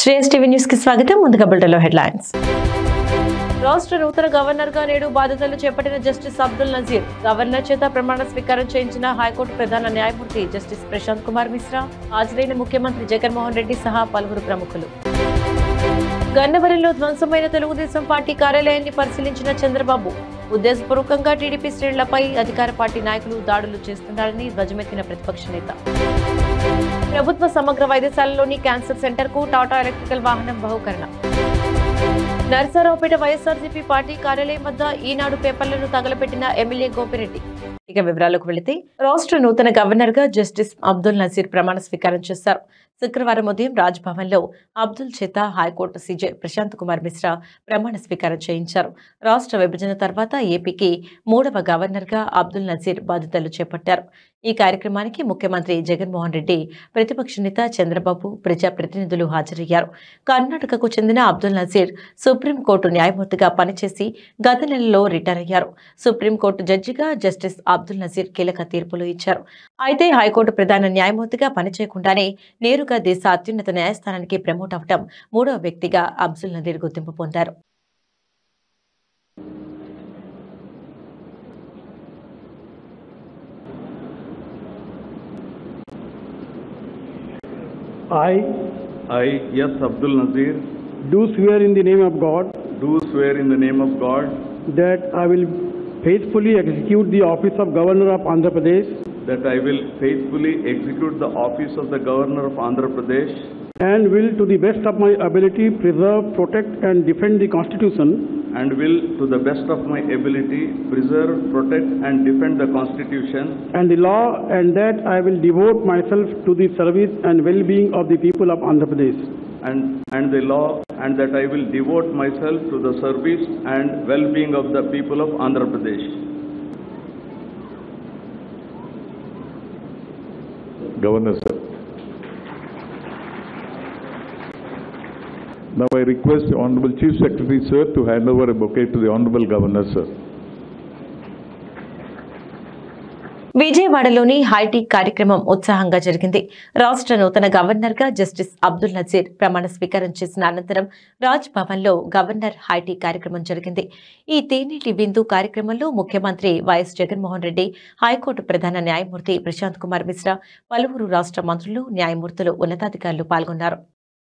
Shreyas TV news కి స్వాగతం ముందుగా బులెటిన్లో హెడ్లైన్స్ రాష్ట్ర నూతన గవర్నర్ గా నేడు బాధ్యతలు చేపట్టిన జస్టిస్ అబ్దుల్ నజీర్ గవర్నర్ చేత ప్రమాణ స్వీకారం చేయించిన హైకోర్టు ప్రధాన న్యాయమూర్తి జస్టిస్ ప్రశాంత్ కుమార్ మిశ్రా హాజరైన ముఖ్యమంత్రి జగన్మోహన్ రెడ్డి సహా పలువురు ప్రముఖులు గన్నవరంలో ధ్వంసమైన తెలుగుదేశం పార్టీ కార్యాలయాన్ని పరిశీలించిన చంద్రబాబు ఉద్దేశపూర్వకంగా టీడీపీ శ్రేణులపై అధికార పార్టీ నాయకులు దాడులు చేస్తున్నారని ధ్వజమెత్తిన ప్రతిపక్ష నేత ప్రభుత్వ సమగ్ర వైద్యశాలలోని క్యాన్సర్ సెంటర్ కు టాటా ఎలక్ట్రికల్ వాహనం బహుకరణ నర్సారావుపేట వైఎస్ఆర్సీపీ పార్టీ కార్యాలయం వద్ద ఈనాడు పేపర్లను తగలబెట్టిన ఎమ్మెల్యే గోపిరెడ్డి ఇక వివరాలకు వెళితే రాష్ట్ర నూతన గవర్నర్ గా జస్టిస్ అబ్దుల్ నజీర్ ప్రమాణ స్వీకారం చేశారు శుక్రవారం ఉదయం రాజ్భవన్ లో అబ్దుల్ చేత హైకోర్టు సీజే ప్రశాంత్ కుమార్ మిశ్రా ప్రమాణ స్వీకారం చేయించారు రాష్ట్ర విభజన తర్వాత ఏపీకి మూడవ గవర్నర్ గా అబ్దుల్ నజీర్ బాధ్యతలు చేపట్టారు ఈ కార్యక్రమానికి ముఖ్యమంత్రి జగన్మోహన్ రెడ్డి ప్రతిపక్ష నేత చంద్రబాబు ప్రజాప్రతినిధులు హాజరయ్యారు కర్ణాటకకు చెందిన అబ్దుల్ నజీర్ సుప్రీంకోర్టు న్యాయమూర్తిగా పనిచేసి గత నెలలో రిటైర్ అయ్యారు సుప్రీంకోర్టు జడ్జిగా జస్టిస్ అబ్దుల్ నజీర్ కీలక తీర్పులు ఇచ్చారు అయితే హైకోర్టు ప్రధాన న్యాయమూర్తిగా పనిచేయకుండానే నేరుగా దేశ అత్యున్నత న్యాయస్థానానికి ప్రమోట్ అవటం మూడవ వ్యక్తిగా అబ్దుల్ నజీర్ గుర్తింపు పొందారు I I, yes, Abdul Nazir, do swear in the name of God do swear in the name of God that I will faithfully execute the office of Governor of Andhra Pradesh that I will faithfully execute the office of the Governor of Andhra Pradesh and will, to the best of my ability, preserve, protect, and defend the Constitution and will, to the best of my ability, preserve, protect, and defend the Constitution and the law, and that I will devote myself to the service and well-being of the people of Andhra Pradesh. and, and the law, and that I will devote myself to the service and well-being of the people of Andhra Pradesh. Governor, sir. Now I request the Honorable Chief Secretary, sir, to hand over a bouquet to the Honorable Governor, sir. విజయవాడలోని hi tech కార్యక్రమం ఉత్సాహంగా జరిగింది రాష్ట్ర నూతన governor గా justice Abdul Nazir ప్రమాణ స్వీకారం చేసిన అనంతరం రాజ్ భవన్ లో గవర్నర్ హైటెక్ కార్యక్రమం జరిగింది ఈ తేనీటి బిందు కార్యక్రమంలో ముఖ్యమంత్రి వైఎస్ జగన్మోహన్ రెడ్డి హైకోర్టు ప్రధాన న్యాయమూర్తి ప్రశాంత్ కుమార్ మిశ్రా పలువురు రాష్ట్ర మంత్రులు న్యాయమూర్తులు ఉన్నతాధికారులు పాల్గొన్నారు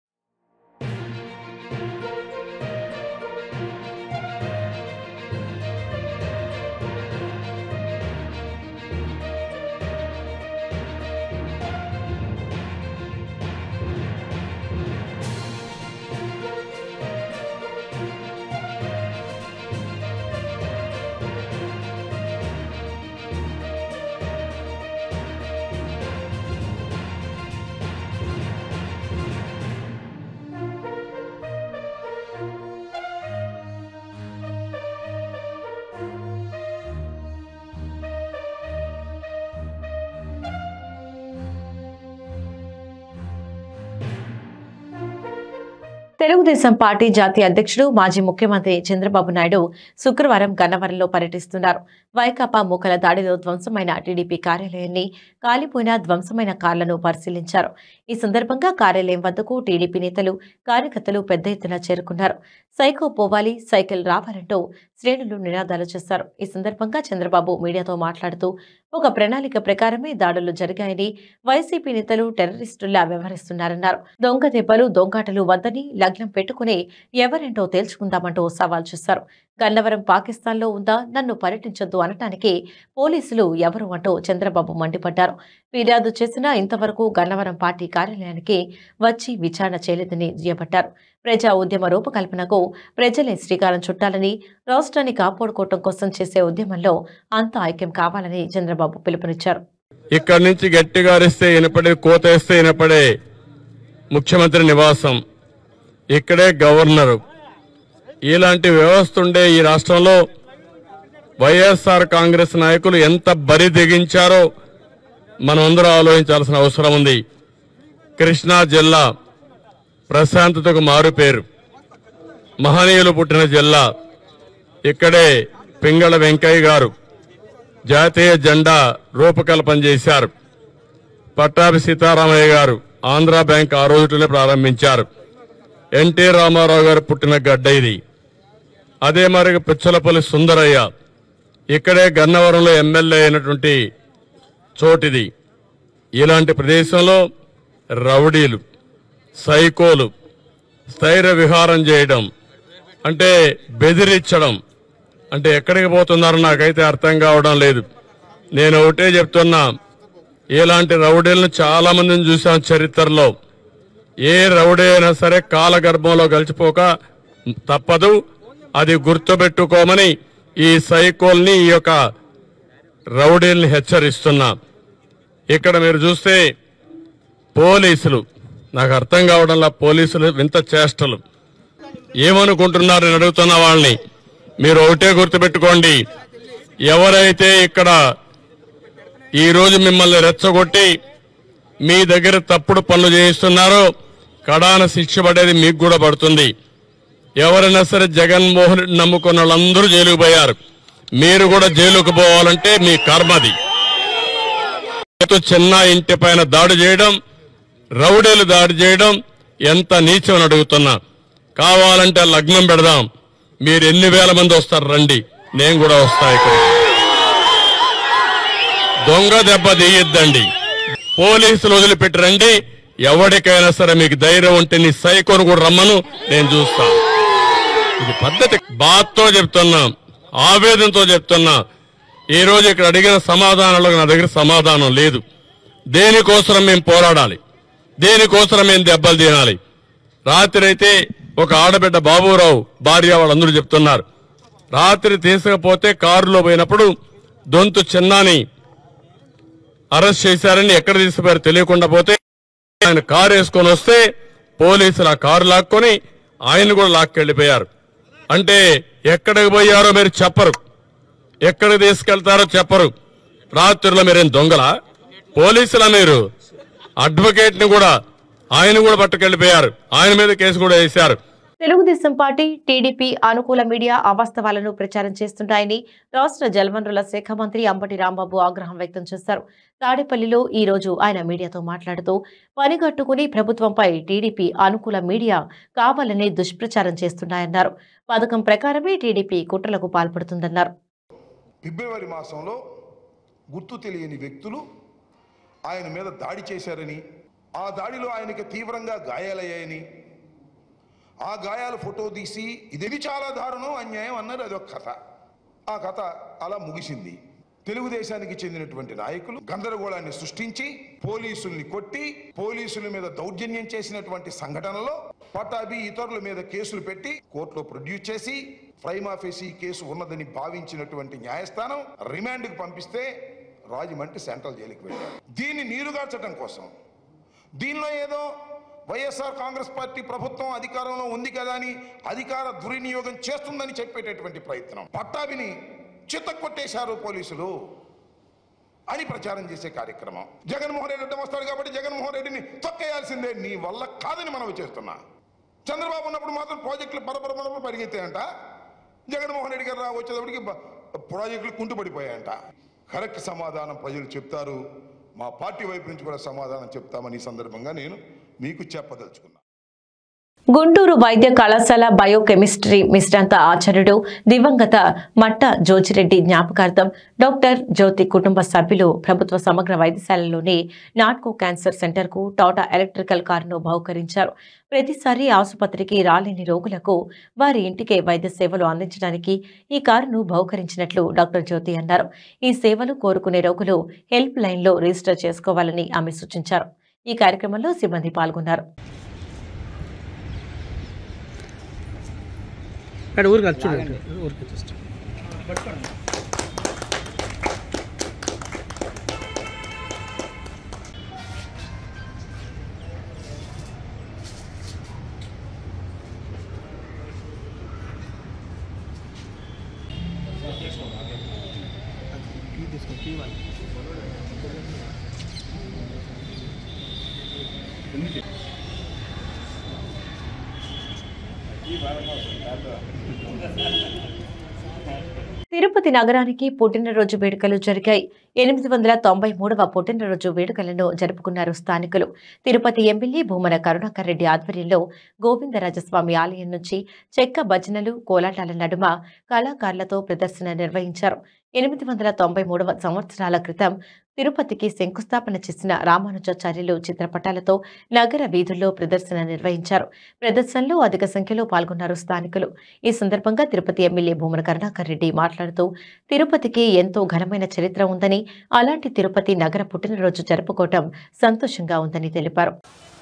తెలుగుదేశం పార్టీ జాతీయ అధ్యక్షుడు మాజీ ముఖ్యమంత్రి చంద్రబాబు నాయుడు శుక్రవారం గన్నవరంలో పర్యటిస్తున్నారు వైకాపా మూకల దాడిలో ధ్వంసమైన టీడీపీ కార్యాలయాన్ని కాలిపోయిన ధ్వంసమైన కార్లను పరిశీలించారు ఈ సందర్భంగా కార్యాలయం వద్దకు టీడీపీ నేతలు కార్యకర్తలు పెద్ద ఎత్తున చేరుకున్నారు సైకో పోవాలి సైకిల్ రావాలంటూ శ్రేణులు నినాదాలు చేశారు ఈ సందర్భంగా చంద్రబాబు మీడియాతో మాట్లాడుతూ ఒక ప్రణాళిక ప్రకారమే దాడులు జరిగాయని వైసీపీ నేతలు టెర్రరిస్టుల్లా వ్యవహరిస్తున్నారన్నారు దొంగ దెబ్బలు దొంగాటలు వద్దని లగ్నం పెట్టుకుని ఎవరేంటో తేల్చుకుందామంటూ సవాల్ చేశారు గన్నవరం పాకిస్తాన్లో ఉందా నన్ను పర్యటించొద్దు అనటానికి పోలీసులు ఎవరు అంటూ చంద్రబాబు మండిపడ్డారు ఫిర్యాదు చేసినా ఇంతవరకు గన్నవరం పార్టీ కార్యాలయానికి వచ్చి విచారణ చేయలేదని దుయ్యబట్టారు ప్రజా ఉద్యమ రూపకల్పనకు ప్రజలే శ్రీకారం చుట్టాలని రాష్ట్రాన్ని కాపాడుకోవటం కోసం చేసే ఉద్యమంలో అంతా ఐక్యం కావాలని చంద్రబాబు పిలుపునిచ్చారు ఇక్కడి నుంచి గట్టిగా అరిస్తే వినపడే కోత వేస్తే వినపడే ముఖ్యమంత్రి నివాసం ఇక్కడే గవర్నరు ఇలాంటి వ్యవస్థ ఉండే ఈ రాష్ట్రంలో వైఎస్ఆర్ కాంగ్రెస్ నాయకులు ఎంత బరి తెగించారో మనమందరం ఆలోచించాల్సిన అవసరం ఉంది కృష్ణా జిల్లా ప్రశాంతతకు మారు పేరు మహనీయులు పుట్టిన జిల్లా ఇక్కడే పింగళ వెంకయ్య గారు జాతీయ జెండా రూపకల్పన చేశారు పట్టాభి సీతారామయ్య గారు ఆంధ్ర బ్యాంక్ ఆ రోజులోనే ప్రారంభించారు ఎన్టీ రామారావు గారు పుట్టిన గడ్డ ఇది అదే మరి పిచ్చలపల్లి సుందరయ్య ఇక్కడే గన్నవరంలో ఎమ్మెల్యే అయినటువంటి చోటిది ఇలాంటి ప్రదేశంలో రౌడీలు సైకోలు స్థైర్య విహారం చేయడం అంటే బెదిరించడం అంటే ఎక్కడికి పోతున్నారో నాకైతే అర్థం కావడం లేదు నేను ఒకటే చెప్తున్నా ఇలాంటి రౌడీలను చాలా మందిని చూశాం చరిత్రలో ఏ రౌడీ అయినా సరే కాలగర్భంలో గడిచిపోక తప్పదు అది గుర్తుపెట్టుకోమని ఈ సైకోల్ని ఈ యొక్క రౌడీల్ని హెచ్చరిస్తున్నా ఇక్కడ మీరు చూస్తే పోలీసులు నాకు అర్థం కావడంలా పోలీసులు వింత చేష్టలు ఏమనుకుంటున్నారు నేను అడుగుతున్న వాళ్ళని మీరు ఒకటే గుర్తుపెట్టుకోండి ఎవరైతే ఇక్కడ ఈ రోజు మిమ్మల్ని రెచ్చగొట్టి మీ దగ్గర తప్పుడు పనులు చేయిస్తున్నారో కడాన శిక్ష పడేది మీకు కూడా పడుతుంది ఎవరైనా సరే జగన్మోహన్ రెడ్డి నమ్ముకున్న వాళ్ళందరూ జైలుకు పోయారు మీరు కూడా జైలుకు పోవాలంటే మీ కర్మది చిన్న ఇంటి పైన దాడి చేయడం రౌడీలు దాడి చేయడం ఎంత నీచమని అడుగుతున్నా కావాలంటే లగ్నం పెడదాం మీరు ఎన్ని వేల మంది వస్తారు రండి నేను కూడా వస్తా ఇక్కడ దొంగ దెబ్బ తీయొద్దండి పోలీసులు వదిలిపెట్టి రండి ఎవరికైనా సరే మీకు ధైర్యం ఉంటే నీ సైకోను కూడా రమ్మను నేను చూస్తా ఇది పద్ధతి బాధతో చెప్తున్నా ఆవేదనతో చెప్తున్నా ఈ రోజు ఇక్కడ అడిగిన సమాధానాలకు నా దగ్గర సమాధానం లేదు దేనికోసం మేము పోరాడాలి దేనికోసం మేము దెబ్బలు తినాలి రాత్రి అయితే ఒక ఆడబిడ్డ బాబురావు భార్య వాళ్ళందరూ చెప్తున్నారు రాత్రి తీసుకపోతే కారులో పోయినప్పుడు దొంతు చిన్నాని అరెస్ట్ చేశారని ఎక్కడ తీసుకుపోయారో తెలియకుండా పోతే ఆయన కారు వేసుకొని వస్తే పోలీసులు ఆ కారు లాక్కొని ఆయన కూడా లాక్కెళ్ళిపోయారు అంటే ఎక్కడికి పోయారో మీరు చెప్పరు ఎక్కడికి తీసుకెళ్తారో చెప్పరు రాత్రిలో మీరేం దొంగలా పోలీసులా మీరు అడ్వకేట్ ని కూడా ఆయన కూడా పట్టుకెళ్లిపోయారు ఆయన మీద కేసు కూడా వేశారు తెలుగుదేశం పార్టీ టీడీపీ అనుకూల మీడియా అవాస్తవాలను ప్రచారం చేస్తుంటాయని రాష్ట్ర జలవనరుల శాఖ మంత్రి అంబటి రాంబాబు ఆగ్రహం వ్యక్తం చేశారు తాడేపల్లిలో ఈ రోజు ఆయన మీడియాతో మాట్లాడుతూ పనిగట్టుకుని ప్రభుత్వంపై టీడీపీ అనుకూల మీడియా కావాలని దుష్ప్రచారం చేస్తున్నాయన్నారు పథకం ప్రకారమే టీడీపీ కుట్రలకు పాల్పడుతుందన్నారు ఫిబ్రవరి మాసంలో గుర్తు తెలియని వ్యక్తులు ఆయన మీద దాడి చేశారని ఆ దాడిలో ఆయనకి తీవ్రంగా గాయాలయ్యాయని ఆ గాయాల ఫోటో తీసి ఇది చాలా దారుణం అన్యాయం అన్నారు అదొక కథ ఆ కథ అలా ముగిసింది తెలుగుదేశానికి చెందినటువంటి నాయకులు గందరగోళాన్ని సృష్టించి పోలీసుల్ని కొట్టి పోలీసుల మీద దౌర్జన్యం చేసినటువంటి సంఘటనలో పటాబి ఇతరుల మీద కేసులు పెట్టి కోర్టులో ప్రొడ్యూస్ చేసి ప్రైమాఫేసి కేసు ఉన్నదని భావించినటువంటి న్యాయస్థానం రిమాండ్కి పంపిస్తే రాజమండ్రి సెంట్రల్ జైలుకి వెళ్ళారు దీన్ని నీరుగార్చడం కోసం దీనిలో ఏదో వైఎస్ఆర్ కాంగ్రెస్ పార్టీ ప్రభుత్వం అధికారంలో ఉంది కదా అని అధికార దుర్వినియోగం చేస్తుందని చెప్పేటటువంటి ప్రయత్నం పట్టాభిని చిత్తకొట్టేశారు పోలీసులు అని ప్రచారం చేసే కార్యక్రమం జగన్మోహన్ రెడ్డి అడ్డం వస్తాడు కాబట్టి జగన్మోహన్ రెడ్డిని తొక్కేయాల్సిందే నీ వల్ల కాదని మనం చేస్తున్నా చంద్రబాబు ఉన్నప్పుడు మాత్రం ప్రాజెక్టులు పరపర పరపర పరిగెత్తాయంట జగన్మోహన్ రెడ్డి గారు రా వచ్చేటప్పటికి బ- ప్రాజెక్టులు కుంటుపడిపోయాయంట కరెక్ట్ సమాధానం ప్రజలు చెప్తారు మా పార్టీ వైపు నుంచి కూడా సమాధానం చెప్తామని ఈ సందర్భంగా నేను మీకు చెప్పదలుచుకున్నా గుంటూరు వైద్య కళాశాల బయోకెమిస్ట్రీ మిశ్రాంత ఆచార్యుడు దివంగత మట్ట జోజిరెడ్డి జ్ఞాపకార్థం డాక్టర్ జ్యోతి కుటుంబ సభ్యులు ప్రభుత్వ సమగ్ర వైద్యశాలలోని నాట్కో క్యాన్సర్ సెంటర్కు టాటా ఎలక్ట్రికల్ కారును బహుకరించారు ప్రతిసారి ఆసుపత్రికి రాలేని రోగులకు వారి ఇంటికే వైద్య సేవలు అందించడానికి ఈ కారును బహుకరించినట్లు డాక్టర్ జ్యోతి అన్నారు ఈ సేవలు కోరుకునే రోగులు హెల్ప్ లైన్లో రిజిస్టర్ చేసుకోవాలని ఆమె సూచించారు ఈ కార్యక్రమంలో సిబ్బంది పాల్గొన్నారు అక్కడ ఊరికి వచ్చి చూడండి ఊరికి జస్ట్ తిరుపతి నగరానికి పుట్టినరోజు వేడుకలు జరిగాయి ఎనిమిది వందల తొంభై మూడవ పుట్టినరోజు వేడుకలను జరుపుకున్నారు స్థానికులు తిరుపతి ఎమ్మెల్యే భూమన కరుణాకర్ రెడ్డి ఆధ్వర్యంలో గోవిందరాజస్వామి ఆలయం నుంచి చెక్క భజనలు కోలాటాల నడుమ కళాకారులతో ప్రదర్శన నిర్వహించారు ఎనిమిది వందల తొంభై మూడవ సంవత్సరాల క్రితం తిరుపతికి శంకుస్థాపన చేసిన రామానుజాచార్యులు చిత్రపటాలతో నగర వీధుల్లో ప్రదర్శన నిర్వహించారు ప్రదర్శనలో అధిక సంఖ్యలో పాల్గొన్నారు స్థానికులు ఈ సందర్భంగా తిరుపతి ఎమ్మెల్యే భూమన కరుణాకర్ రెడ్డి మాట్లాడుతూ తిరుపతికి ఎంతో ఘనమైన చరిత్ర ఉందని అలాంటి తిరుపతి నగర పుట్టినరోజు జరుపుకోవటం సంతోషంగా ఉందని తెలిపారు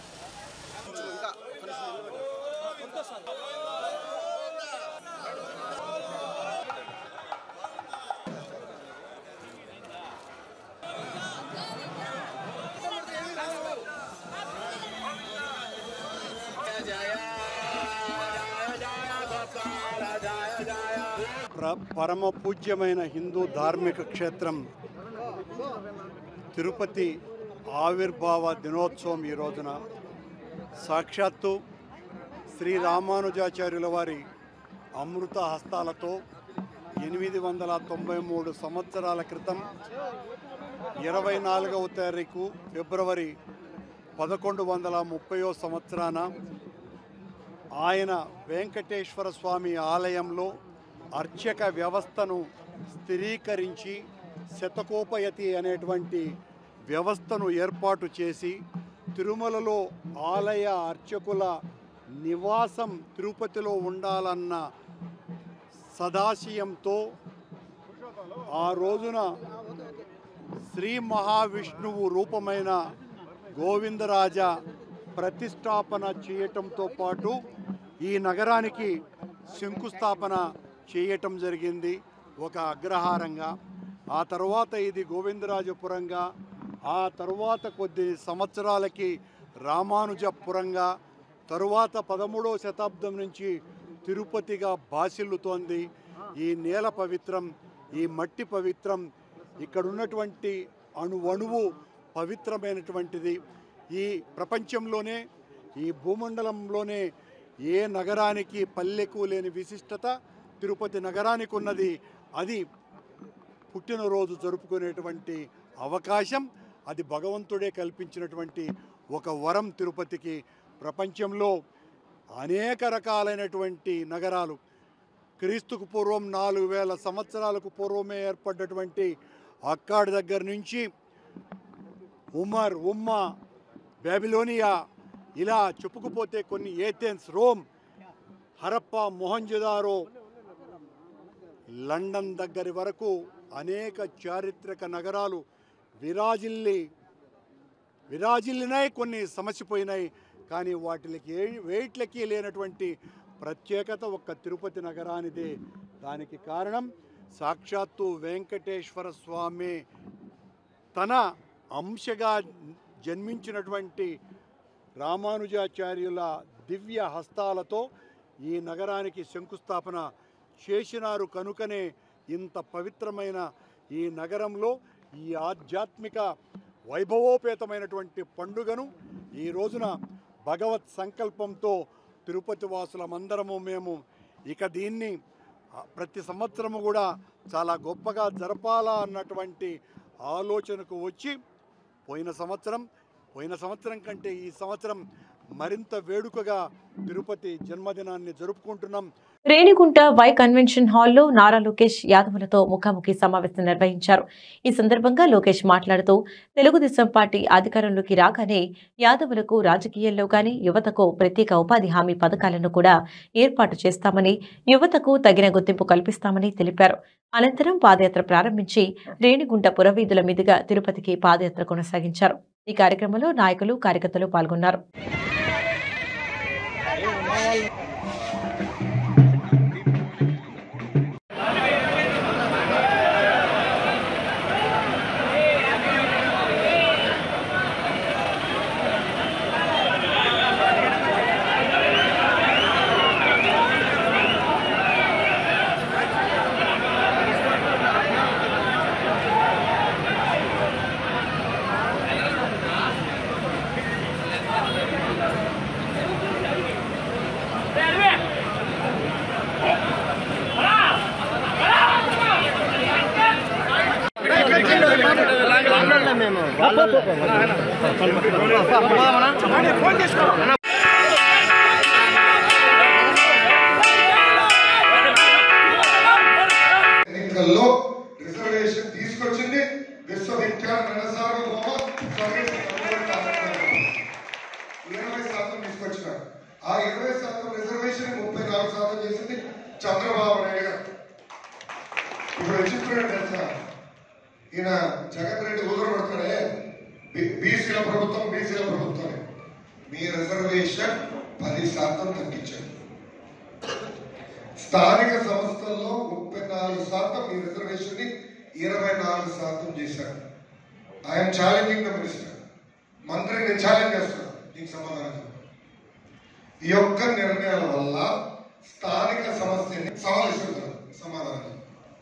ప్ర- పరమ పూజ్యమైన హిందూ ధార్మిక క్షేత్రం తిరుపతి ఆవిర్భావ దినోత్సవం ఈ రోజున సాక్షాత్తు శ్రీ రామానుజాచార్యుల వారి అమృత హస్తాలతో ఎనిమిది వందల తొంభై మూడు సంవత్సరాల క్రితం ఇరవై నాలుగవ తారీఖు ఫిబ్రవరి పదకొండు వందల ముప్పయో సంవత్సరాన ఆయన వెంకటేశ్వర స్వామి ఆలయంలో అర్చక వ్యవస్థను స్థిరీకరించి శతకోపయతి అనేటువంటి వ్యవస్థను ఏర్పాటు చేసి తిరుమలలో ఆలయ అర్చకుల నివాసం తిరుపతిలో ఉండాలన్న సదాశయంతో ఆ రోజున శ్రీ మహావిష్ణువు రూపమైన గోవిందరాజ ప్రతిష్టాపన చేయటంతో పాటు ఈ నగరానికి శంకుస్థాపన చేయటం జరిగింది ఒక అగ్రహారంగా ఆ తర్వాత ఇది గోవిందరాజపురంగా ఆ తరువాత కొద్ది సంవత్సరాలకి రామానుజపురంగా తరువాత పదమూడవ శతాబ్దం నుంచి తిరుపతిగా బాసిల్లుతోంది ఈ నేల పవిత్రం ఈ మట్టి పవిత్రం ఇక్కడ ఉన్నటువంటి అణు అణువు పవిత్రమైనటువంటిది ఈ ప్రపంచంలోనే ఈ భూమండలంలోనే ఏ నగరానికి పల్లెకు లేని విశిష్టత తిరుపతి నగరానికి ఉన్నది అది పుట్టినరోజు జరుపుకునేటువంటి అవకాశం అది భగవంతుడే కల్పించినటువంటి ఒక వరం తిరుపతికి ప్రపంచంలో అనేక రకాలైనటువంటి నగరాలు క్రీస్తుకు పూర్వం నాలుగు వేల సంవత్సరాలకు పూర్వమే ఏర్పడ్డటువంటి అక్కాడి దగ్గర నుంచి ఉమర్ ఉమ్మా బాబిలోనియా ఇలా చెప్పుకుపోతే కొన్ని Athens Rome Harappa Mohenjodaro London దగ్గరి వరకు అనేక చారిత్రక నగరాలు విరాజిల్లి విరాజిల్లినాయి కొన్ని సమసిపోయినాయి కానీ వాటికి ఏ వేట్లకి లేనటువంటి ప్రత్యేకత ఒక్క తిరుపతి నగరానిదే దానికి కారణం సాక్షాత్తు వెంకటేశ్వర స్వామి తన అంశగా జన్మించినటువంటి రామానుజాచార్యుల దివ్య హస్తాలతో ఈ నగరానికి శంకుస్థాపన చేసినారు కనుకనే ఇంత పవిత్రమైన ఈ నగరంలో ఈ ఆధ్యాత్మిక వైభవోపేతమైనటువంటి పండుగను ఈ రోజున భగవత్ సంకల్పంతో తిరుపతి వాసులమందరము మేము ఇక దీన్ని ఆ, ప్రతి సంవత్సరము కూడా చాలా గొప్పగా జరపాలా అన్నటువంటి ఆలోచనకు వచ్చి పోయిన సంవత్సరం పోయిన సంవత్సరం కంటే ఈ సంవత్సరం మరింత వేడుకగా తిరుపతి జన్మదినాన్ని జరుపుకుంటున్నాం రేణిగుంట వై కన్వెన్షన్ హాల్లో నారా లోకేష్ యాదవులతో ముఖాముఖి సమావేశం నిర్వహించారు ఈ సందర్భంగా లోకేష్ మాట్లాడుతూ తెలుగుదేశం పార్టీ అధికారంలోకి రాగానే యాదవులకు రాజకీయాల్లో గాని యువతకు ప్రత్యేక ఉపాధి హామీ పథకాలను కూడా ఏర్పాటు చేస్తామని యువతకు తగిన గుర్తింపు కల్పిస్తామని తెలిపారు అనంతరం పాదయాత్ర ప్రారంభించి రేణిగుంట పురవీధుల మీదుగా తిరుపతికి పాదయాత్ర కొనసాగించారు ఈ కార్యక్రమంలో నాయకులు కార్యకర్తలు పాల్గొన్నారు ఎన్నికల్లో రిజర్వేషన్ తీసుకొచ్చింది విశ్వవిఖ్యాత రణసార్వభౌమ సర్వీస్ ఇరవై శాతం తీసుకొచ్చినారు ఆ ఇరవై శాతం రిజర్వేషన్ ముప్పై నాలుగు శాతం చేసింది చంద్రబాబు నాయుడు గారు ఇప్పుడు విచిత్రం తెలుసా ఈయన జగన్ రెడ్డి ఊదరపడతాడే బీసీల ప్రభుత్వం బీసీల ప్రభుత్వం మీ రిజర్వేషన్ పది శాతం తగ్గించారు స్థానిక సంస్థల్లో ముప్పై నాలుగు శాతం మీ రిజర్వేషన్ ని ఇరవై నాలుగు శాతం చేశారు ఐఎమ్ ఛాలెంజింగ్ ద మినిస్టర్ మంత్రిని నేను ఛాలెంజ్ చేస్తున్నాను దీనికి సమాధానం చెప్పు. ఈ యొక్క నిర్ణయాల వల్ల స్థానిక సమస్యని సవాల్ ఇస్తున్నారు సమాధానం చెప్పు.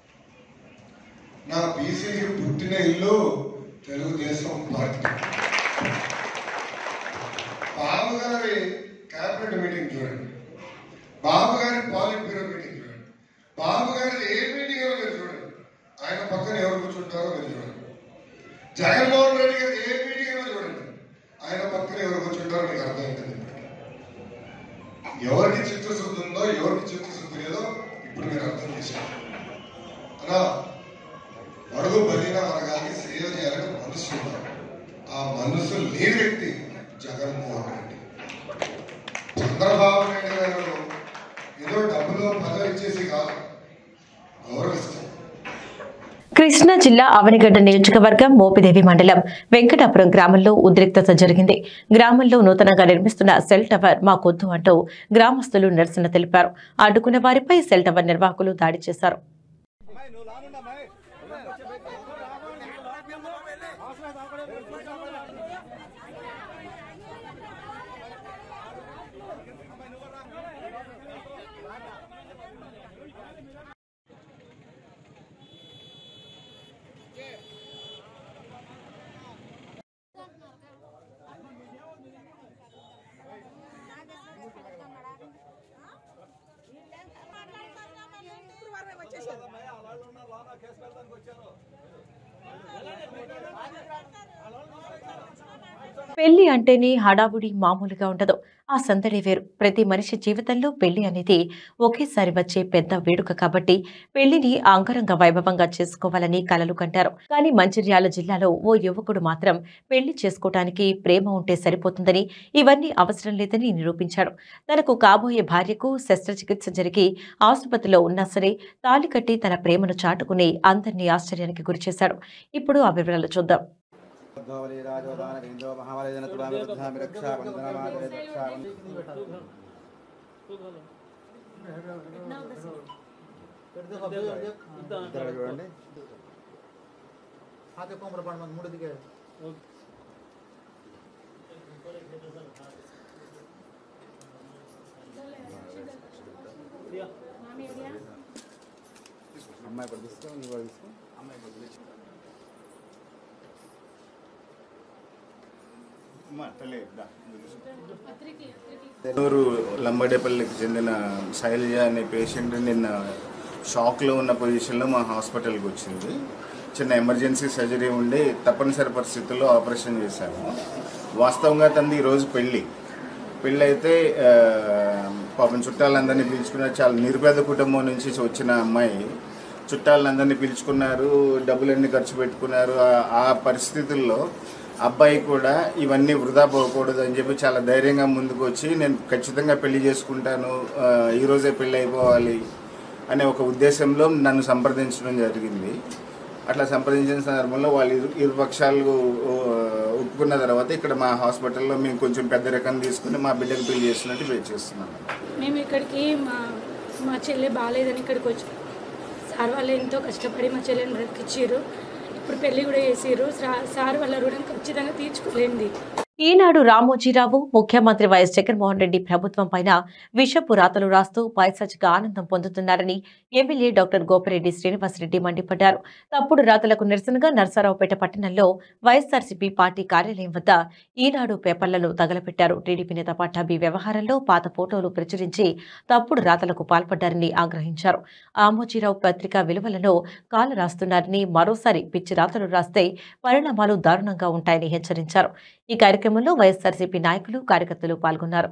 నా బీసీకి పుట్టిన ఇల్లు తెలుగుదేశం పార్టీ బాబు గారి క్యాబినెట్ మీటింగ్ చూడండి బాబు గారి పాలిట్ బ్యూరో మీటింగ్ చూడండి బాబు గారి ఏ మీటింగ్ అయినా మీరు చూడండి ఆయన పక్కన ఎవరు కూర్చుంటారో మీరు చూడండి జగన్మోహన్ రెడ్డి గారి ఏ మీటింగ్ అయినా చూడండి ఆయన పక్కన ఎవరు కూర్చుంటారో మీకు అర్థమవుతుంది ఎవరికి చిత్తశుద్ధి ఉందో ఎవరికి చిత్తశుద్ధి లేదో ఇప్పుడు మీరు అర్థం చేశారు అలా అడుగు బలిన వర్గానికి సేవ చేయాలని మనసు ఉన్నారు ఆ మనసు లేని వ్యక్తి జగన్మోహన్ రెడ్డి చంద్రబాబు నాయుడు గారు ఏదో డబ్బులో పదవి ఇచ్చేసి కాదు గౌరవిస్తాం కృష్ణా జిల్లా అవనిగడ్డ నియోజకవర్గం మోపిదేవి మండలం వెంకటాపురం గ్రామంలో ఉద్రిక్తత జరిగింది గ్రామంలో నూతనంగా నిర్మిస్తున్న సెల్ టవర్ మాకొద్దు అంటూ గ్రామస్తులు నిరసన తెలిపారు అడ్డుకున్న వారిపై సెల్ టవర్ నిర్వాహకులు దాడి చేశారు పెళ్లి అంటేనే హడావుడి మామూలుగా ఉండదు ఆ సందడి వేరు ప్రతి మనిషి జీవితంలో పెళ్లి అనేది ఒకేసారి వచ్చే పెద్ద వేడుక కాబట్టి పెళ్లిని అంగరంగ వైభవంగా చేసుకోవాలని కలలు కంటారు కానీ మంచిర్యాల జిల్లాలో ఓ యువకుడు మాత్రం పెళ్లి చేసుకోవటానికి ప్రేమ ఉంటే సరిపోతుందని ఇవన్నీ అవసరం లేదని నిరూపించాడు తనకు కాబోయే భార్యకు శస్త్రచికిత్స జరిగి ఆసుపత్రిలో ఉన్నా సరే తాళి కట్టి తన ప్రేమను చాటుకుని అందరినీ ఆశ్చర్యానికి గురిచేశాడు ఇప్పుడు ఆ వివరాలు చూద్దాం చూడండి అమ్మాయి పడిస్తే నువ్వు పడిస్తే అమ్మాయి పడిస్తే నెల్లూరు లంబడేపల్లికి చెందిన శైలజ అనే పేషెంట్ నిన్న షాక్లో ఉన్న పొజిషన్లో మా హాస్పిటల్కి వచ్చింది చిన్న ఎమర్జెన్సీ సర్జరీ ఉండి తప్పనిసరి పరిస్థితుల్లో ఆపరేషన్ చేశాము వాస్తవంగా తంది ఈరోజు పెళ్ళి పెళ్ళి అయితే ఆ, పాపం చుట్టాలందరినీ పిలుచుకున్నారు చాలా నిరుపేద కుటుంబం నుంచి వచ్చిన అమ్మాయి చుట్టాలందరినీ పిలుచుకున్నారు డబ్బులన్నీ ఖర్చు పెట్టుకున్నారు ఆ- ఆ పరిస్థితుల్లో అబ్బాయి కూడా ఇవన్నీ వృధా పోకూడదు అని చెప్పి చాలా ధైర్యంగా ముందుకు వచ్చి నేను ఖచ్చితంగా పెళ్లి చేసుకుంటాను ఆ, ఈరోజే పెళ్ళి అయిపోవాలి అనే ఒక ఉద్దేశంలో నన్ను సంప్రదించడం జరిగింది అట్లా సంప్రదించిన సందర్భంలో వాళ్ళు ఇరు ఇరు పక్షాలు ఆ, ఒప్పుకున్న తర్వాత ఇక్కడ మా హాస్పిటల్లో మేము కొంచెం పెద్ద రకం తీసుకుని మా బిడ్డకు పెళ్లి చేస్తున్నట్టు వెయిట్ చేస్తున్నాం మేము ఇక్కడికి మా మా చెల్లె బాగాలేదని ఇక్కడికి వచ్చి సార్ వాళ్ళు ఎంతో కష్టపడి మా చెల్లెని బ్రతికిచ్చారు ఇప్పుడు పెళ్లి కూడా చేసారు సార్ వాళ్ళ రుణం ఖచ్చితంగా తీర్చుకోలేంది ఈనాడు రామోజీరావు ముఖ్యమంత్రి వైఎస్ జగన్మోహన్ రెడ్డి ప్రభుత్వం పైన విషపు రాతలు రాస్తూ పైసచ్చిగా ఆనందం పొందుతున్నారని ఎమ్మెల్యే డాక్టర్ గోపిరెడ్డి శ్రీనివాసరెడ్డి మండిపడ్డారు తప్పుడు రాతలకు నిరసనగా నర్సారావుపేట పట్టణంలో వైఎస్ఆర్సీపీ పార్టీ కార్యాలయం వద్ద ఈనాడు పేపర్లను తగలపెట్టారు టీడీపీ నేత పట్టాభి వ్యవహారంలో పాత ఫోటోలు ప్రచురించి తప్పుడు రాతలకు పాల్పడ్డారని ఆగ్రహించారు ఆమోజీరావు పత్రిక విలువలను కాల రాస్తున్నారని మరోసారి పిచ్చి రాతలు రాస్తే పరిణామాలు దారుణంగా ఉంటాయని హెచ్చరించారు ఈ కార్యక్రమంలో వైఎస్ఆర్సీపీ నాయకులు కార్యకర్తలు పాల్గొన్నారు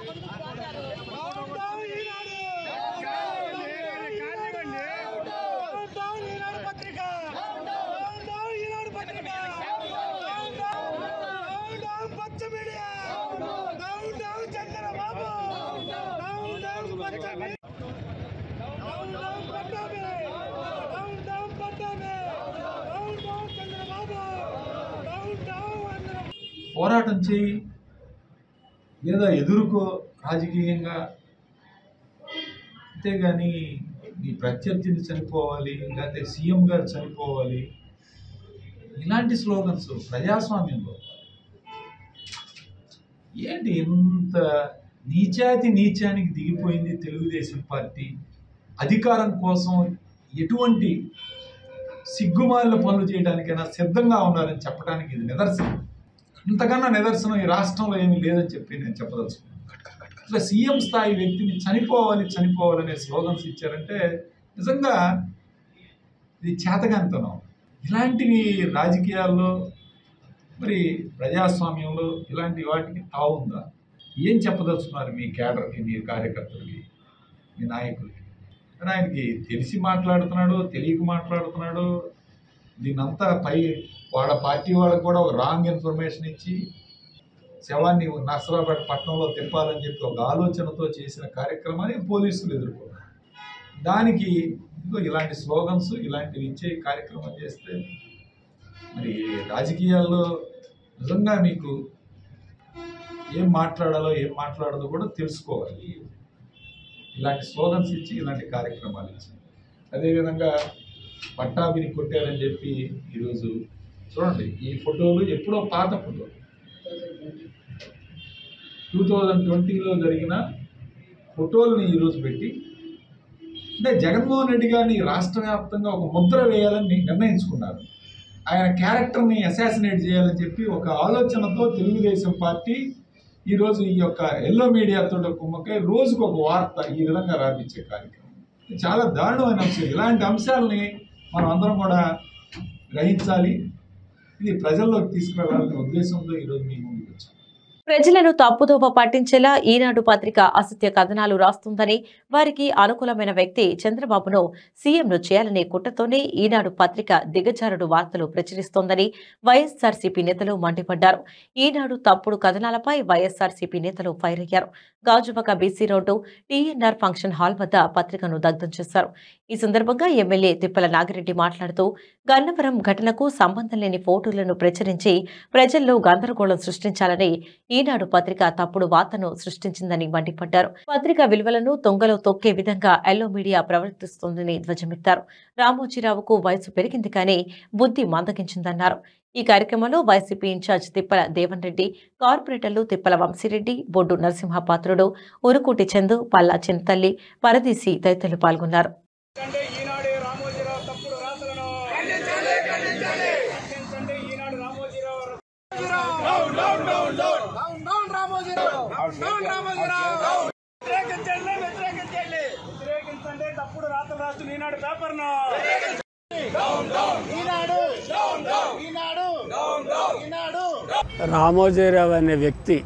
పోరాటం చేయి లేదా ఎదుర్కో రాజకీయంగా అంతేగాని నీ ప్రత్యర్థిని చనిపోవాలి లేకపోతే సీఎం గారు చనిపోవాలి ఇలాంటి స్లోగన్స్ ప్రజాస్వామ్యంలో ఏంటి ఇంత నీచాతి నీచానికి దిగిపోయింది తెలుగుదేశం పార్టీ అధికారం కోసం ఎటువంటి సిగ్గుమాలిన పనులు చేయడానికైనా సిద్ధంగా ఉన్నారని చెప్పడానికి ఇది నిదర్శనం ఇంతకన్నా నిదర్శనం ఈ రాష్ట్రంలో ఏమీ లేదని చెప్పి నేను చెప్పదలుచుకున్నాను అసలు సీఎం స్థాయి వ్యక్తిని చనిపోవాలి చనిపోవాలనే స్లోగన్స్ ఇచ్చారంటే నిజంగా ఇది చేతగానితనం ఇలాంటివి రాజకీయాల్లో మరి ప్రజాస్వామ్యంలో ఇలాంటి వాటికి తావుందా ఏం చెప్పదలుచుకున్నారు మీ కేడర్కి మీ కార్యకర్తలకి మీ నాయకులకి కానీ ఆయనకి తెలిసి మాట్లాడుతున్నాడు తెలియక మాట్లాడుతున్నాడు దీనంతా పై వాళ్ళ పార్టీ వాళ్ళకి కూడా ఒక రాంగ్ ఇన్ఫర్మేషన్ ఇచ్చి శవాన్ని నర్సరాబాద్ పట్టణంలో తిప్పాలని చెప్పి ఒక ఆలోచనతో చేసిన కార్యక్రమాన్ని పోలీసులు ఎదుర్కొన్నారు దానికి ఇదిగో ఇలాంటి స్లోగన్స్ ఇలాంటివి ఇచ్చే కార్యక్రమం చేస్తే మరి రాజకీయాల్లో నిజంగా మీకు ఏం మాట్లాడాలో ఏం మాట్లాడదో కూడా తెలుసుకోవాలి ఇలాంటి స్లోగన్స్ ఇచ్చి ఇలాంటి కార్యక్రమాలు ఇచ్చి అదేవిధంగా పట్టాభిని కొట్టారని చెప్పి ఈరోజు చూడండి ఈ ఫోటోలు ఎప్పుడో పాత ఫోటోలు టూ థౌజండ్ ట్వంటీలో జరిగిన ఫోటోలని ఈరోజు పెట్టి అంటే జగన్మోహన్ రెడ్డి గారిని రాష్ట్ర వ్యాప్తంగా ఒక ముద్ర వేయాలని నిర్ణయించుకున్నారు ఆయన క్యారెక్టర్ని అసాసినేట్ చేయాలని చెప్పి ఒక ఆలోచనతో తెలుగుదేశం పార్టీ ఈరోజు ఈ యొక్క ఎల్లో మీడియాతో కుమ్మకై రోజుకు ఒక వార్త ఈ విధంగా రాపించే కార్యక్రమం ఇది చాలా దారుణమైన అంశం ఇలాంటి అంశాలని మనం అందరం కూడా గ్రహించాలి ఇది ప్రజల్లోకి తీసుకురావాలనే ఉద్దేశంతో ఈరోజు మీ ముందుకు వచ్చాం ప్రజలను తప్పుదోవ పట్టించేలా ఈనాడు పత్రిక అసత్య కథనాలు రాస్తుందని వారికి అనుకూలమైన వ్యక్తి చంద్రబాబును సీఎంను చేయాలనే కుట్రతోనే ఈనాడు పత్రిక దిగజారుడు వార్తలు ప్రచురిస్తోందని వైఎస్ఆర్సీపీ నేతలు మండిపడ్డారు ఈనాడు తప్పుడు కథనాలపై వైఎస్ఆర్సీపీ నేతలు ఫైర్ అయ్యారు Gajuwaka BC road TNR function hall వద్ద పత్రికను దగ్ధం చేశారు ఈ సందర్భంగా ఎమ్మెల్యే తిప్పల నాగిరెడ్డి మాట్లాడుతూ గన్నవరం ఘటనకు సంబంధం లేని ఫోటోలను ప్రచురించి ప్రజల్లో గందరగోళం సృష్టించాలని ఈనాడు పత్రిక తప్పుడు వార్తను సృష్టించిందని మండిపడ్డారు పత్రిక విలువలను తొంగలో తొక్కే విధంగా ఎల్లో మీడియా ప్రవర్తిస్తోందని ధ్వజమెత్తారు రామోజీరావుకు వయసు పెరిగింది కానీ బుద్ధి మందగించిందన్నారు ఈ కార్యక్రమంలో వైసీపీ ఇన్ఛార్జ్ తిప్పల దేవన్ రెడ్డి కార్పొరేటర్లు తిప్పల వంశీరెడ్డి బొడ్డు నరసింహపాత్రుడు ఉరుకుటి చందు పల్లా చింతల్లి పరదీసి తదితరులు పాల్గొన్నారు తప్పుడు రాతలు రాస్తూ ఈనాడు పేపర్ను రామోజీరావు అనే వ్యక్తి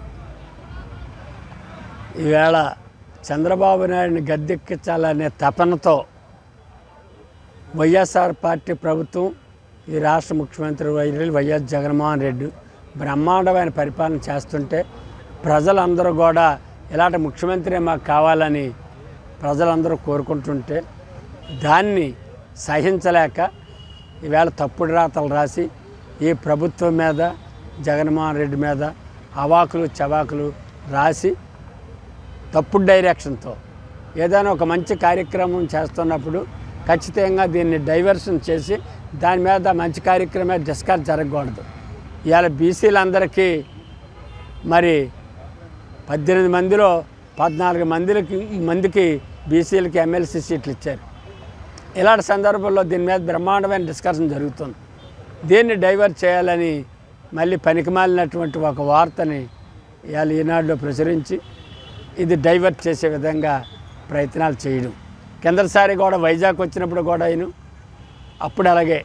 ఈవేళ చంద్రబాబు నాయుడిని గద్దెక్కించాలనే తపనతో వైఎస్ఆర్ పార్టీ ప్రభుత్వం ఈ రాష్ట్ర ముఖ్యమంత్రి వైఎస్ వైఎస్ జగన్మోహన్ రెడ్డి బ్రహ్మాండమైన పరిపాలన చేస్తుంటే ప్రజలందరూ కూడా ఇలాంటి ముఖ్యమంత్రి మాకు కావాలని ప్రజలందరూ కోరుకుంటుంటే దాన్ని సహించలేక ఈవేళ తప్పుడు రాతలు రాసి ఈ ప్రభుత్వం మీద జగన్మోహన్ రెడ్డి మీద అవాకులు చవాకులు రాసి తప్పుడు డైరెక్షన్తో ఏదైనా ఒక మంచి కార్యక్రమం చేస్తున్నప్పుడు ఖచ్చితంగా దీన్ని డైవర్షన్ చేసి దాని మీద మంచి కార్యక్రమే డిస్కస్ జరగకూడదు ఇవాళ బీసీలందరికీ మరి పద్దెనిమిది మందిలో పద్నాలుగు మందికి మందికి బీసీలకి ఎమ్మెల్సీ సీట్లు ఇచ్చారు ఇలాంటి సందర్భంలో దీని మీద బ్రహ్మాండమైన డిస్కషన్ జరుగుతుంది దీన్ని డైవర్ట్ చేయాలని మళ్ళీ పనికిమాలినటువంటి ఒక వార్తని ఇవాళ ఈనాడులో ప్రచురించి ఇది డైవర్ట్ చేసే విధంగా ప్రయత్నాలు చేయడం కిందసారి కూడా వైజాగ్ వచ్చినప్పుడు కూడా ఆయన అప్పుడు అలాగే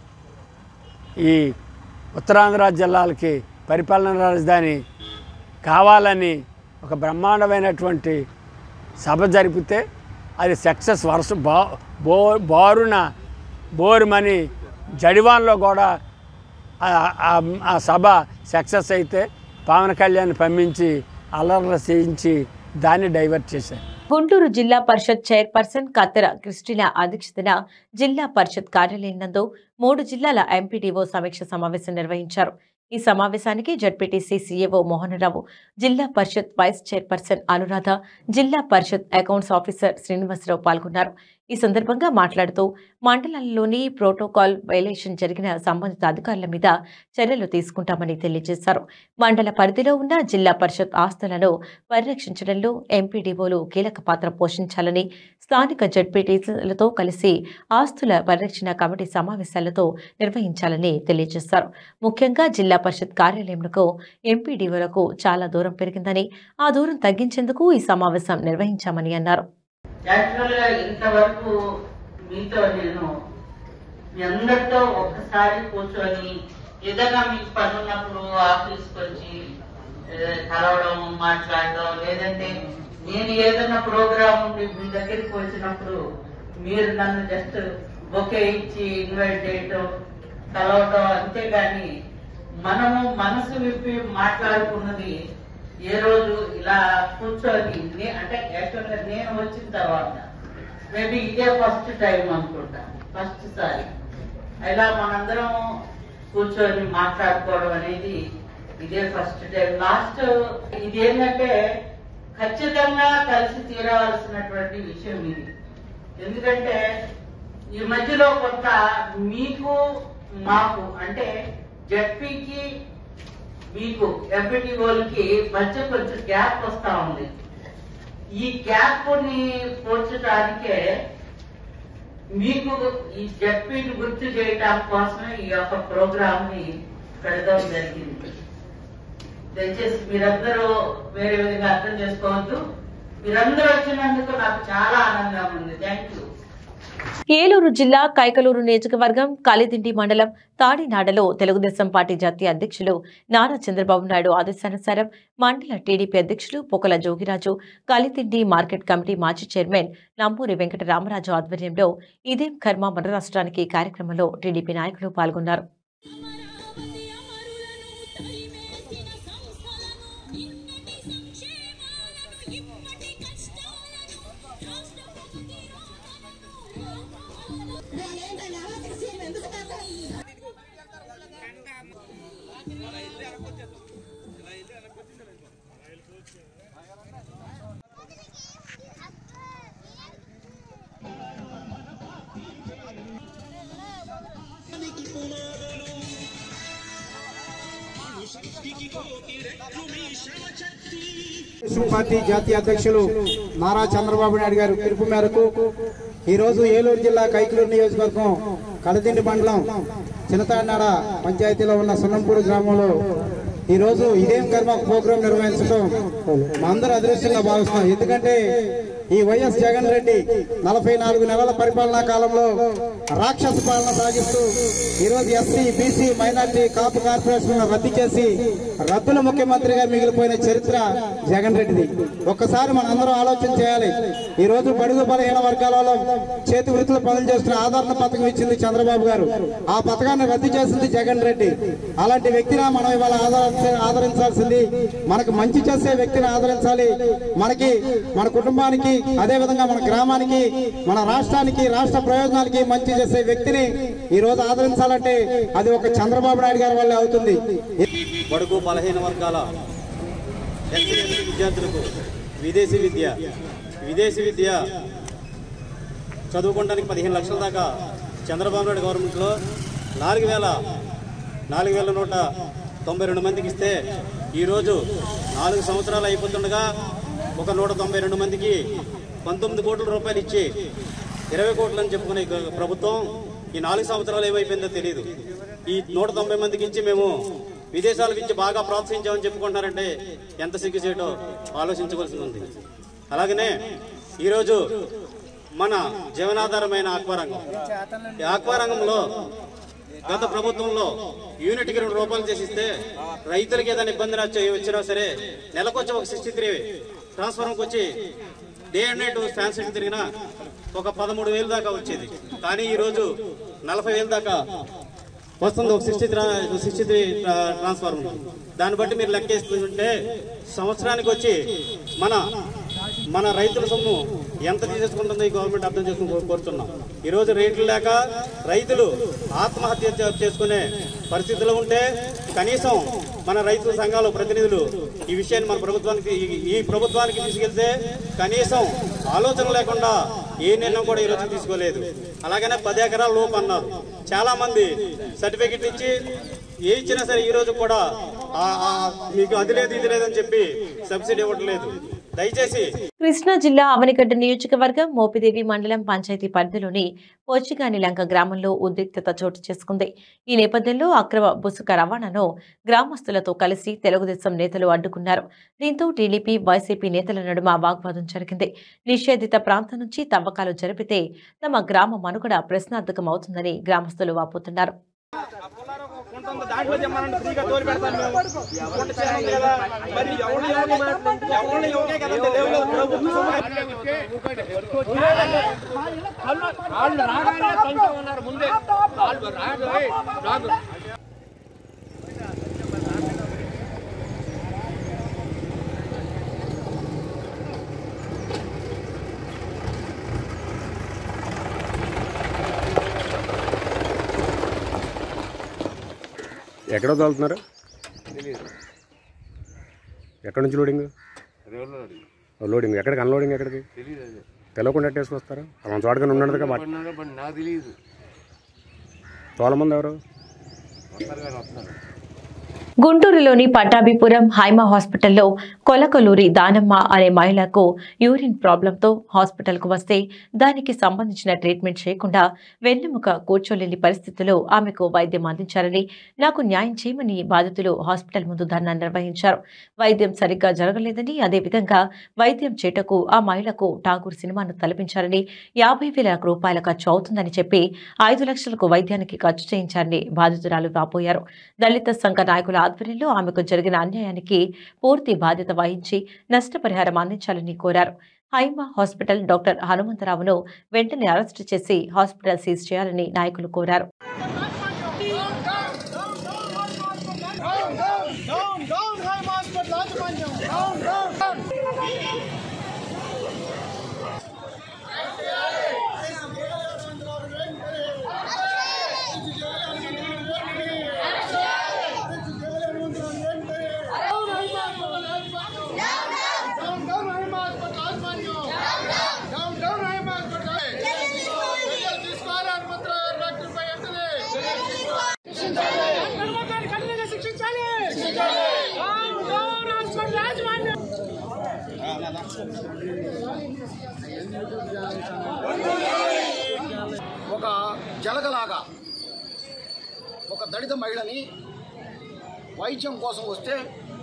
ఈ ఉత్తరాంధ్ర జిల్లాలకి పరిపాలనా రాజధాని కావాలని ఒక బ్రహ్మాండమైనటువంటి సభ జరిపితే అది సక్సెస్ వరుస బా బో బారున బోరుమని జడివాన్లో కూడా ఆ- ఆ- ఆ సభ సక్సెస్ అయితే పవన్ కళ్యాణ్ పంపించి అల్లర్లు చేయించి దాన్ని డైవర్ట్ చేశారు గుంటూరు జిల్లా పరిషత్ చైర్పర్సన్ కత్తెర క్రిస్టినా అధ్యక్షతన జిల్లా పరిషత్ కార్యాలయం నందు మూడు జిల్లాల ఎంపీడీఓ సమీక్ష సమావేశం నిర్వహించారు ఈ సమావేశానికి జడ్పీటీసీ సీఏఓ మోహనరావు జిల్లా పరిషత్ వైస్ చైర్పర్సన్ అనురాధ జిల్లా పరిషత్ అకౌంట్స్ ఆఫీసర్ శ్రీనివాసరావు పాల్గొన్నారు ఈ సందర్భంగా మాట్లాడుతూ మండలంలోని ప్రోటోకాల్ వైలేషన్ జరిగిన సంబంధిత అధికారుల మీద చర్యలు తీసుకుంటామని తెలియజేశారు మండల పరిధిలో ఉన్న జిల్లా పరిషత్ ఆస్తులను పరిరక్షించడంలో ఎంపీడీఓలు కీలక పాత్ర పోషించాలని స్థానిక జడ్పీటీసీలతో కలిసి ఆస్తుల పరిరక్షణ కమిటీ సమావేశాలతో నిర్వహించాలని తెలియజేశారు ముఖ్యంగా జిల్లా పరిషత్ కార్యాలయంలో ఎంపీడీఓలకు చాలా దూరం పెరిగిందని ఆ దూరం తగ్గించేందుకు ఈ సమావేశం నిర్వహించామని అన్నారు యాక్చువల్ గా ఇంతవరకు మీతో నేను మీ అందరితో ఒక్కసారి కూర్చొని ఏదైనా మీకు పని ఉన్నప్పుడు ఆఫీస్కి వచ్చి ఏ, కలవడం మాట్లాడడం లేదంటే నేను ఏదైనా ప్రోగ్రామ్ ఉండి మీ దగ్గరికి వచ్చినప్పుడు మీరు నన్ను జస్ట్ బొకే ఇచ్చి ఇన్వైట్ చేయటం కలవటం అంతేగాని మనము మనసు విప్పి మాట్లాడుకున్నది ఏ రోజు ఇలా కూర్చొని నే- అంటే యాక్చువల్గా నేను వచ్చిన తర్వాత మేబీ ఇదే ఫస్ట్ టైం అనుకుంటా ఫస్ట్ సారి ఇలా మనందరం కూర్చొని మాట్లాడుకోవడం అనేది ఇదే ఫస్ట్ టైం లాస్ట్ ఇదేంటంటే ఖచ్చితంగా కలిసి తీరవలసినటువంటి విషయం ఇది ఎందుకంటే ఈ మధ్యలో కొంత మీకు మాకు అంటే జడ్పీకి మీకు ఎంపీటీఓలకి మధ్య కొంచెం గ్యాప్ వస్తా ఉంది ఈ గ్యాప్ ని పోర్చడానికే మీకు ఈ జడ్పీని గుర్తు చేయటం కోసమే ఈ యొక్క ప్రోగ్రామ్ ని పెడదాం జరిగింది దయచేసి మీరందరూ వేరే విధంగా అర్థం చేసుకోవద్దు మీరందరూ వచ్చినందుకు నాకు చాలా ఆనందంగా ఉంది థ్యాంక్ యూ ఏలూరు జిల్లా కైకలూరు నియోజకవర్గం కాలిదిండి మండలం తాడినాడలో తెలుగుదేశం పార్టీ జాతీయ అధ్యక్షులు నారా చంద్రబాబు నాయుడు ఆదేశానుసారం మండల టీడీపీ అధ్యక్షులు పొకల జోగిరాజు కాలిదిండి మార్కెట్ కమిటీ మాజీ చైర్మన్ నంబూరి వెంకట రామరాజు ఆధ్వర్యంలో ఇదేం కర్మ మన రాష్ట్రానికి కార్యక్రమంలో టీడీపీ నాయకులు పాల్గొన్నారు తెలుగుదేశం పార్టీ జాతీయ అధ్యక్షులు నారా చంద్రబాబు నాయుడు గారి పిలుపు మేరకు ఈరోజు ఏలూరు జిల్లా కైకలూరు నియోజకవర్గం కలదిండి మండలం చిన్నతాడినాడ పంచాయతీలో ఉన్న సున్నంపూడి గ్రామంలో ఈరోజు ఇదేం కర్మ ప్రోగ్రాం నిర్వహించడం మా అందరూ అదృష్టంగా భావిస్తున్నాం ఎందుకంటే ఈ వైఎస్ జగన్ రెడ్డి నలభై నాలుగు నెలల పరిపాలనా కాలంలో రాక్షస పాలన సాగిస్తూ ఈరోజు SC BC minority Kapu corporation రద్దు చేసి రద్దుల ముఖ్యమంత్రిగా మిగిలిపోయిన చరిత్ర జగన్ రెడ్డిది ఒక్కసారి మనందరం ఆలోచన చేయాలి ఈ రోజు బడుగు బలహీన వర్గాలలో చేతి వృత్తులు పనులు చేస్తున్న ఆదరణ పథకం ఇచ్చింది చంద్రబాబు గారు ఆ పథకాన్ని రద్దు చేసింది జగన్ రెడ్డి అలాంటి వ్యక్తిని మనం ఇవాళ ఆదరించ- ఆదరించాల్సింది మనకు మంచి చేసే వ్యక్తిని ఆదరించాలి మనకి మన కుటుంబానికి అదే విధంగా మన గ్రామానికి మన రాష్ట్రానికి రాష్ట్ర ప్రయోజనాలకి మంచి చేసే వ్యక్తిని ఈ రోజు ఆదరించాలంటే అది ఒక చంద్రబాబు నాయుడు గారి వల్లే అవుతుంది బడుగు బలహీన వర్గాల ఎస్సీ ఎస్టీ విద్యార్థులకు విదేశీ విద్య విదేశీ విద్య చదువుకోవడానికి పదిహేను లక్షల దాకా చంద్రబాబు నాయుడు గవర్నమెంట్లో నాలుగు వేల నాలుగు వేల నూట తొంభై రెండు మందికి ఇస్తే ఈరోజు నాలుగు సంవత్సరాలు అయిపోతుండగా ఒక నూట తొంభై రెండు మందికి పంతొమ్మిది కోట్ల రూపాయలు ఇచ్చి ఇరవై కోట్లు అని చెప్పుకునే గ- ప్రభుత్వం ఈ నాలుగు సంవత్సరాలు ఏమైపోయిందో తెలియదు ఈ నూట తొంభై మందికి ఇచ్చి మేము విదేశాలకు ఇచ్చి బాగా ప్రోత్సహించామని చెప్పుకుంటున్నారంటే ఎంత సిగ్గు చేయటో ఆలోచించవలసి ఉంది అలాగనే ఈరోజు మన జీవనాధారమైన ఆక్వారంగం ఈ ఆక్వారంగంలో గత ప్రభుత్వంలో యూనిట్కి రెండు రూపాయలు చేసి ఇస్తే రైతులకి ఏదైనా ఇబ్బంది వచ్చి- వచ్చినా సరే నెలకొచ్చి ఒక సిక్స్టీ త్రీ ట్రాన్స్ఫార్మర్కి వచ్చి డే అండ్ నైట్ ఫ్యాన్స్ తిరిగినా ఒక పదమూడు వేలు దాకా వచ్చేది కానీ ఈరోజు నలభై వేలు దాకా వస్తుంది ఒక సిక్స్టీ సిక్స్టీ త్రీ ట్రాన్స్ఫార్మర్ దాన్ని బట్టి మీరు లెక్కేస్తుంటే సంవత్సరానికి వచ్చి మన మన రైతుల సొమ్ము ఎంత తీసేసుకుంటుందో ఈ గవర్నమెంట్ అర్థం చేసుకుని కో- కోరుతున్నాం ఈ రోజు రేట్లు లేక రైతులు ఆత్మహత్య చే- చేసుకునే పరిస్థితిలో ఉంటే కనీసం మన రైతు సంఘాల ప్రతినిధులు ఈ విషయాన్ని మన ప్రభుత్వానికి ఈ- ఈ ప్రభుత్వానికి తీసుకెళ్తే కనీసం ఆలోచన లేకుండా ఏ నిర్ణయం కూడా ఈ రోజు తీసుకోలేదు అలాగనే పది ఎకరాల లోపు అన్నారు చాలా మంది సర్టిఫికెట్ ఇచ్చి ఏ ఇచ్చినా సరే ఈ రోజు కూడా ఆ- ఆ మీకు అది లేదు ఇది లేదని చెప్పి సబ్సిడీ ఇవ్వట్లేదు దయచేసి కృష్ణా జిల్లా అవనిగడ్డ నియోజకవర్గం మోపిదేవి మండలం పంచాయతీ పరిధిలోని పోచిగాని లంక గ్రామంలో ఉద్రిక్తత చోటు చేసుకుంది ఈ నేపథ్యంలో అక్రమ బుసుక రవాణాను గ్రామస్తులతో కలిసి తెలుగుదేశం నేతలు అడ్డుకున్నారు దీంతో టీడీపీ వైసీపీ నేతల నడుమ వాగ్వాదం జరిగింది నిషేధిత ప్రాంతం నుంచి తవ్వకాలు జరిపితే తమ గ్రామ మనుగడ ప్రశ్నార్థకం అవుతుందని గ్రామస్తులు వాపోతున్నారు దాంట్లో చెప్పాలంటే ఫ్రీగా తోలి పెడతాను మేము గుంట చేను ఉంది కదా మరి ఎవరు ఎవరు ఎవరు ఎవరే కదండి దేవుడు ప్రభుత్వం వాళ్ళు రాగానే తంతా ఉన్నారు ముందే వాళ్ళు రాగా రాగు ఎక్కడ తోలుతున్నారు ఎక్కడి నుంచి లోడింగ్ ఓ, లోడింగ్ ఎక్కడికి అన్లోడింగ్ ఎక్కడికి తెలవకుండా ఎట్టేసుకొస్తారా మన చోటగా ఉన్నది కాబట్టి నాకు తెలియదు తోలమంది ఎవరు గుంటూరులోని పట్టాభిపురం హైమా హాస్పిటల్లో కొలకలూరి దానమ్మ అనే మహిళకు యూరిన్ ప్రాబ్లంతో హాస్పిటల్కు వస్తే దానికి సంబంధించిన ట్రీట్మెంట్ చేయకుండా వెన్నెముక కూర్చోలేని పరిస్థితిలో ఆమెకు వైద్యం అందించారని నాకు న్యాయం చేయమని బాధితులు హాస్పిటల్ ముందు ధర్నా నిర్వహించారు వైద్యం సరిగ్గా జరగలేదని అదేవిధంగా వైద్యం చేటకు ఆ మహిళకు ఠాగూర్ సినిమాను తలపించారని యాభై వేల రూపాయల ఖర్చు అవుతుందని చెప్పి ఐదు లక్షలకు వైద్యానికి ఖర్చు చేయించారని బాధితురాలు వాపోయారు దళిత సంఘ నాయకుల ఆధ్వర్యంలో ఆమెకు జరిగిన అన్యాయానికి పూర్తి బాధ్యత వహించి నష్టపరిహారం అందించాలని కోరారు హైమా హాస్పిటల్ డాక్టర్ హనుమంతరావును వెంటనే అరెస్టు చేసి హాస్పిటల్ సీజ్ చేయాలని నాయకులు కోరారు ఒక జలగలాగా ఒక దళిత మహిళని వైద్యం కోసం వస్తే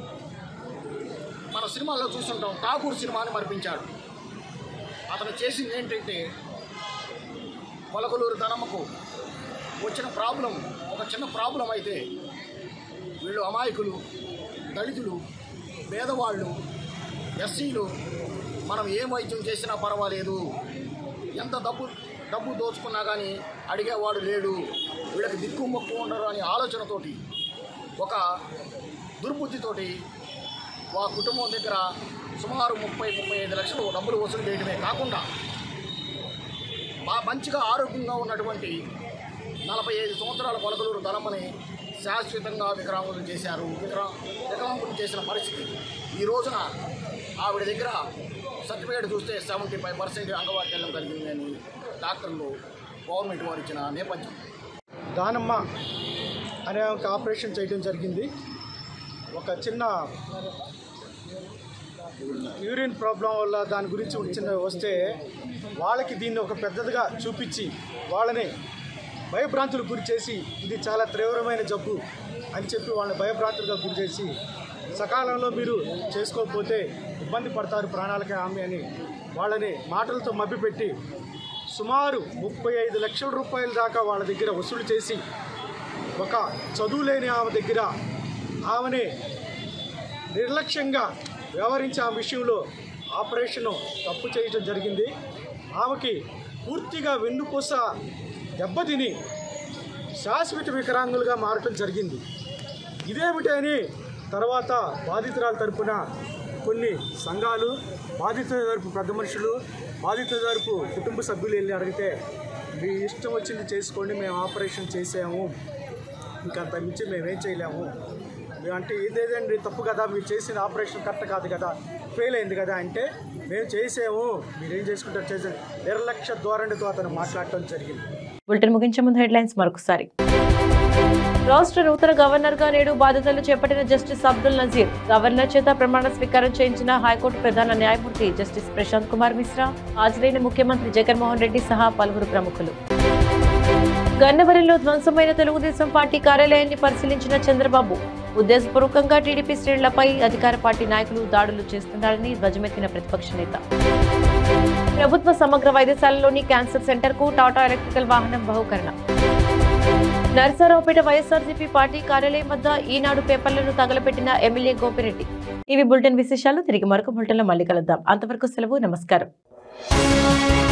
మన సినిమాల్లో చూస్తుంటాం ఠాకూర్ సినిమాని మరిపించాడు అతను చేసింది ఏంటంటే మొలకలూరు ధనమ్మకు వచ్చిన ప్రాబ్లం ఒక చిన్న ప్రాబ్లం అయితే వీళ్ళు అమాయకులు దళితులు పేదవాళ్ళు ఎస్సీలు మనం ఏ వైద్యం చేసినా పర్వాలేదు ఎంత డబ్బు డబ్బు దోచుకున్నా కానీ అడిగేవాడు లేడు వీళ్ళకి దిక్కు మొక్కు ఉండరు అనే ఆలోచనతోటి ఒక దుర్బుద్ధితోటి వా కుటుంబం దగ్గర సుమారు ముప్పై ముప్పై ఐదు లక్షలు డబ్బులు వసూలు చేయడమే కాకుండా బా మంచిగా ఆరోగ్యంగా ఉన్నటువంటి నలభై ఐదు సంవత్సరాల కొలకలూరు ధనమని శాశ్వతంగా వికరాంగులు చేశారు వికరా వికలాంగులు చేసిన పరిస్థితి ఈ రోజున ఆవిడ దగ్గర సర్టిఫికేట్ చూస్తే సెవెంటీ ఫైవ్ పర్సెంట్ అంగవైకల్యం కలిగిందని డాక్టర్లు గవర్నమెంట్ వారు ఇచ్చిన నేపథ్యం దానమ్మ అనే ఒక ఆపరేషన్ చేయడం జరిగింది ఒక చిన్న యూరిన్ ప్రాబ్లం వల్ల దాని గురించి ఒక చిన్న వస్తే వాళ్ళకి దీన్ని ఒక పెద్దదిగా చూపించి వాళ్ళని భయభ్రాంతులకు గురి చేసి ఇది చాలా తీవ్రమైన జబ్బు అని చెప్పి వాళ్ళని భయభ్రాంతులుగా గురి చేసి సకాలంలో మీరు చేసుకోకపోతే ఇబ్బంది పడతారు ప్రాణాలకే హామీ అని వాళ్ళని మాటలతో మభ్యపెట్టి సుమారు ముప్పై ఐదు లక్షల రూపాయల దాకా వాళ్ళ దగ్గర వసూలు చేసి ఒక చదువు లేని ఆమె దగ్గర ఆమెని నిర్లక్ష్యంగా వ్యవహరించి ఆ విషయంలో ఆపరేషన్ తప్పు చేయడం జరిగింది ఆమెకి పూర్తిగా వెన్నుపూస దెబ్బతిని శాశ్వత వికరాంగులుగా మారటం జరిగింది ఇదేమిటి అని తర్వాత బాధితురాల తరపున కొన్ని సంఘాలు బాధితుల తరపు పెద్ద మనుషులు బాధితుల తరపు కుటుంబ సభ్యులు వెళ్ళి అడిగితే మీ ఇష్టం వచ్చింది చేసుకోండి మేము ఆపరేషన్ చేసాము ఇంకంత మించి మేమేం చేయలేము మేము అంటే ఇదేదండి తప్పు కదా మీరు చేసిన ఆపరేషన్ కరెక్ట్ కాదు కదా ఫెయిల్ అయింది కదా అంటే మేము చేసాము మీరేం చేసుకుంటారు చేసాము నిర్లక్ష్య ధోరణితో అతను మాట్లాడటం జరిగింది బులెటిన్ ముగించే ముందు హెడ్లైన్స్ మరొకసారి రాష్ట్ర నూతన గవర్నర్ గా నేడు బాధ్యతలు చేపట్టిన జస్టిస్ అబ్దుల్ నజీర్ గవర్నర్ చేత ప్రమాణ స్వీకారం చేయించిన హైకోర్టు ప్రధాన న్యాయమూర్తి జస్టిస్ ప్రశాంత్ కుమార్ మిశ్రా హాజరైన ముఖ్యమంత్రి జగన్మోహన్ రెడ్డి సహా పలువురు ప్రముఖులు గన్నవరంలో ధ్వంసమైన తెలుగుదేశం పార్టీ కార్యాలయాన్ని పరిశీలించిన చంద్రబాబు ఉద్దేశపూర్వకంగా టీడీపీ శ్రేణులపై అధికార పార్టీ నాయకులు దాడులు చేస్తున్నారని ధ్వజమెత్తిన ప్రతిపక్ష నేత ప్రభుత్వ సమగ్ర వైద్యశాలలోని క్యాన్సర్ సెంటర్ కు టాటా ఎలక్ట్రికల్ వాహనం బహుకరణ నరసరావుపేట వైఎస్ఆర్సీపీ పార్టీ కార్యాలయం వద్ద ఈనాడు పేపర్లను తగలపెట్టిన ఎమ్మెల్యే గోపిరెడ్డి ఇవి బులెటిన్ విశేషాలు తిరిగి మరొక బులెటిన్లో మళ్ళీ కలుద్దాం అంతవరకు సెలవు నమస్కారం